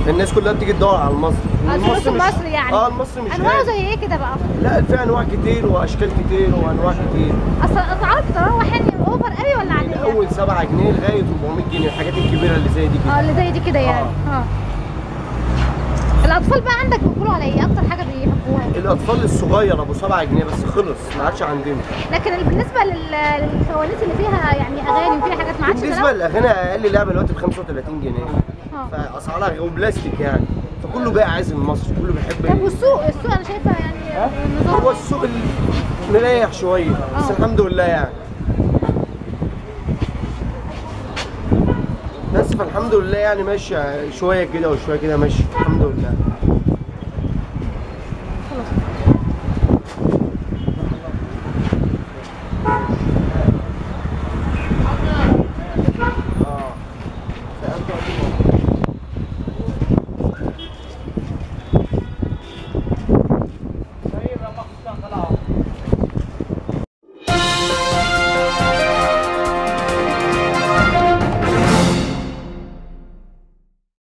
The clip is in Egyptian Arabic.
الناس كلها بتيجي تدور على المصري آه، المصري الفلوس مش- المصري يعني اه المصري مش انواعه غالي. زي ايه كده بقى لا في انواع كتير واشكال كتير وانواع كتير اصل الاسعار بتتراوح يعني اوفر قوي ولا من عاديه اول 7 جنيه لغايه 400 جنيه الحاجات الكبيره اللي زي دي اه كده اللي زي دي كده يعني اه الاطفال بقى عندك بيقولوا على ايه اكتر حاجه بيحبوها الاطفال الصغير ابو 7 جنيه بس خلص ما عادش عندنا لكن بالنسبه لل- للفوانيس اللي فيها يعني اغاني وفيها حاجات ما عادش بالنسبه تلاقوا؟ للاغاني اقل لعبه دلوقتي ب 35 جنيه اه فاسعارها غ- وبلاستيك يعني فكله بقى عايز المصري كله بيحب طب والسوق السوق انا شايفه يعني ها؟ نظام هو السوق ال- مريح شويه بس آه. الحمد لله يعني بس فالحمد لله يعني ماشيه شويه كده وشويه كده ماشي الحمد لله